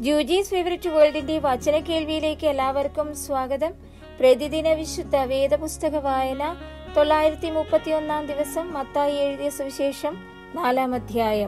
ജൂജീസ് favourite വേൾഡിന്റെ വചന കേൾവിയിലേക്ക് എല്ലാവർക്കും സ്വാഗതം പ്രതിദിന വിശുദ്ധ വേദപുസ്തക വായന തൊള്ളായിരത്തി മുപ്പത്തി ഒന്നാം ദിവസം മത്തായി എഴുതിയ സുവിശേഷം നാലാം അധ്യായം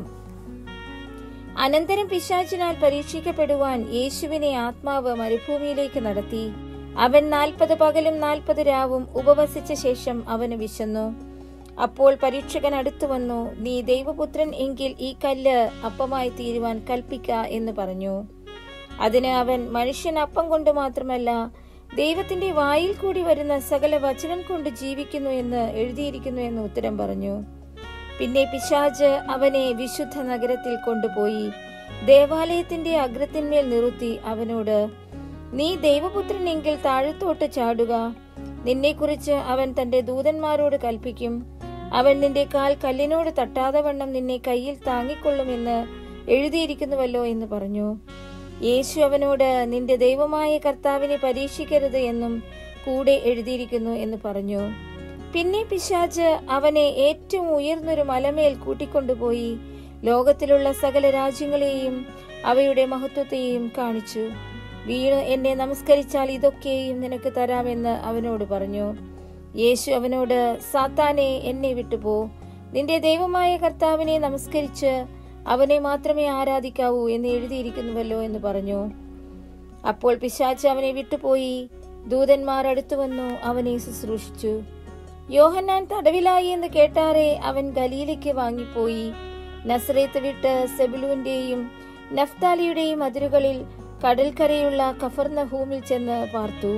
അനന്തരം പിശാചിനാൽ പരീക്ഷിക്കപ്പെടുവാൻ യേശുവിനെ ആത്മാവ് മരുഭൂമിയിലേക്ക് നടത്തി അവൻ നാൽപ്പത് പകലും നാൽപ്പത് രാവും ഉപവസിച്ച ശേഷം അവന് വിശന്നു അപ്പോൾ പരീക്ഷകൻ അടുത്തു വന്നു നീ ദൈവപുത്രൻ എങ്കിൽ ഈ കല്ല് അപ്പമായി തീരുവാൻ കൽപ്പിക്ക എന്ന് പറഞ്ഞു അതിന് അവൻ മനുഷ്യൻ അപ്പം കൊണ്ട് മാത്രമല്ല ദൈവത്തിന്റെ വായിൽ കൂടി വരുന്ന സകല വചനം കൊണ്ട് ജീവിക്കുന്നു എന്ന് എഴുതിയിരിക്കുന്നു എന്ന് ഉത്തരം പറഞ്ഞു പിന്നെ പിശാജ് അവനെ വിശുദ്ധ നഗരത്തിൽ കൊണ്ടുപോയി ദേവാലയത്തിന്റെ അഗ്രത്തിന്മേൽ നിർത്തി അവനോട് നീ ദൈവപുത്രനെങ്കിൽ താഴത്തോട്ട് ചാടുക നിന്നെക്കുറിച്ച് അവൻ തന്റെ ദൂതന്മാരോട് കൽപ്പിക്കും അവൻ നിന്റെ കാൽ കല്ലിനോട് തട്ടാതെ വണ്ണം നിന്നെ കയ്യിൽ താങ്ങിക്കൊള്ളുമെന്ന് എഴുതിയിരിക്കുന്നുവല്ലോ എന്ന് പറഞ്ഞു യേശു അവനോട് നിന്റെ ദൈവമായ കർത്താവിനെ പരീക്ഷിക്കരുത് എന്നും കൂടെ എഴുതിയിരിക്കുന്നു എന്ന് പറഞ്ഞു പിന്നെ പിശാജ് അവനെ ഏറ്റവും ഉയർന്നൊരു മലമേൽ കൂട്ടിക്കൊണ്ടുപോയി ലോകത്തിലുള്ള സകല രാജ്യങ്ങളെയും അവയുടെ മഹത്വത്തെയും കാണിച്ചു വീണ് എന്നെ നമസ്കരിച്ചാൽ ഇതൊക്കെയും നിനക്ക് തരാമെന്ന് അവനോട് പറഞ്ഞു യേശു അവനോട് സാത്താനെ എന്നെ വിട്ടുപോ നിന്റെ ദൈവമായ കർത്താവിനെ നമസ്കരിച്ച് അവനെ മാത്രമേ ആരാധിക്കാവൂ എന്ന് എഴുതിയിരിക്കുന്നുവല്ലോ എന്ന് പറഞ്ഞു അപ്പോൾ പിശാച്ച് അവനെ വിട്ടുപോയി ദൂതന്മാർ അടുത്തു വന്നു അവനെ ശുശ്രൂഷിച്ചു യോഹന്നാൻ തടവിലായി എന്ന് കേട്ടാറെ അവൻ ഗലീലയ്ക്ക് വാങ്ങിപ്പോയി നസ്രേത്ത് വിട്ട് സെബുലുവിന്റെയും നഫ്താലിയുടെയും അതിരുകളിൽ കടൽക്കരയുള്ള കഫർനഹൂമിൽ ചെന്ന് പാർത്തു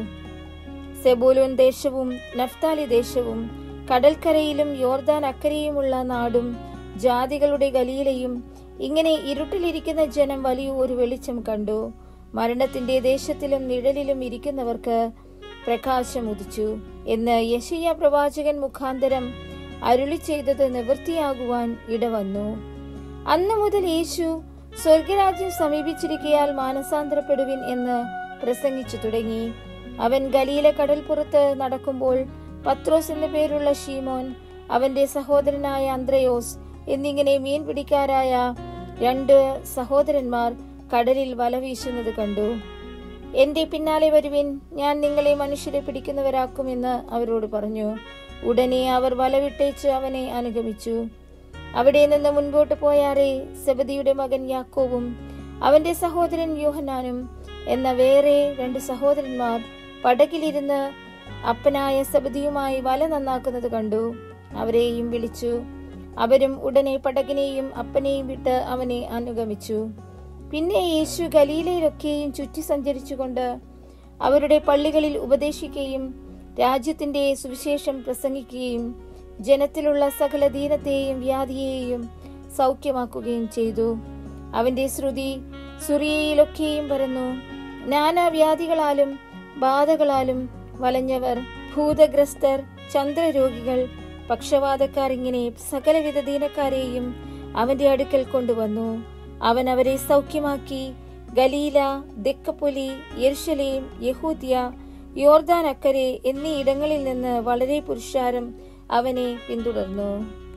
സെബൂലൂൻ ദേശവും നഫ്താലി ദേശവും കടൽക്കരയിലും യോർദാൻ അക്കരയുമുള്ള നാടും ജാതികളുടെ ഗലീലയും ഇങ്ങനെ ഇരുട്ടിലിരിക്കുന്ന ജനം വലിയ ഒരു വെളിച്ചം കണ്ടു മരണത്തിന്റെ ദേശത്തിലും നിഴലിലും ഇരിക്കുന്നവർക്ക് പ്രകാശം ഉദിച്ചു എന്ന് യശയ്യ പ്രവാചകൻ മുഖാന്തരം അരുളി ചെയ്തത് നിവൃത്തിയാകുവാൻ ഇടവന്നു അന്നു മുതൽ യേശു സ്വർഗരാജ്യം സമീപിച്ചിരിക്കയാൽ മാനസാന്തരപ്പെടുവിൻ എന്ന് പ്രസംഗിച്ചു തുടങ്ങി അവൻ ഗലീല കടൽപ്പുറത്ത് നടക്കുമ്പോൾ പത്രോസ് എന്നു പേരുള്ള ഷീമോൻ അവന്റെ സഹോദരനായ അന്ത്രയോസ് എന്നിങ്ങനെ മീൻ പിടിക്കാരായ രണ്ട് സഹോദരന്മാർ കടലിൽ വല വീശുന്നത് കണ്ടു എന്റെ പിന്നാലെ വരുവിൻ ഞാൻ നിങ്ങളെ മനുഷ്യരെ പിടിക്കുന്നവരാക്കുമെന്ന് അവരോട് പറഞ്ഞു ഉടനെ അവർ വല വിട്ടേച്ച് അവനെ അനുഗമിച്ചു അവിടെ നിന്ന് മുൻപോട്ട് പോയാറെ സെബദിയുടെ മകൻ യാക്കോവും അവന്റെ സഹോദരൻ യോഹനാനും എന്ന വേറെ രണ്ട് സഹോദരന്മാർ പടകിലിരുന്ന് അപ്പനായ സബദിയുമായി വല നന്നാക്കുന്നത് കണ്ടു അവരെയും വിളിച്ചു അവരും ഉടനെ പടകിനെയും അപ്പനെയും വിട്ട് അവനെ അനുഗമിച്ചു പിന്നെ യേശു ഗലീലയിലൊക്കെയും ചുറ്റി സഞ്ചരിച്ചുകൊണ്ട് അവരുടെ പള്ളികളിൽ ഉപദേശിക്കുകയും രാജ്യത്തിന്റെ സുവിശേഷം പ്രസംഗിക്കുകയും ജനത്തിലുള്ള സകല ദീനത്തെയും വ്യാധിയെയും സൗഖ്യമാക്കുകയും ചെയ്തു അവന്റെ ശ്രുതി സുറിയയിലൊക്കെയും പരന്നു നാനാവ്യാധികളാലും ബാധകളാലും വലഞ്ഞവർ ഭൂതഗ്രസ്തർ ചന്ദ്രരോഗികൾ പക്ഷവാതക്കാർ ഇങ്ങനെ സകലവിധ ദീനക്കാരെയും അവന്റെ അടുക്കൽ കൊണ്ടുവന്നു അവൻ അവരെ സൗഖ്യമാക്കി ഗലീല ദെക്കപ്പൊലി യെർഷലേം യഹൂദ്യ യോർദാൻ അക്കരെ എന്നീ ഇടങ്ങളിൽ നിന്ന് വളരെ പുരുഷാരം അവനെ പിന്തുടർന്നു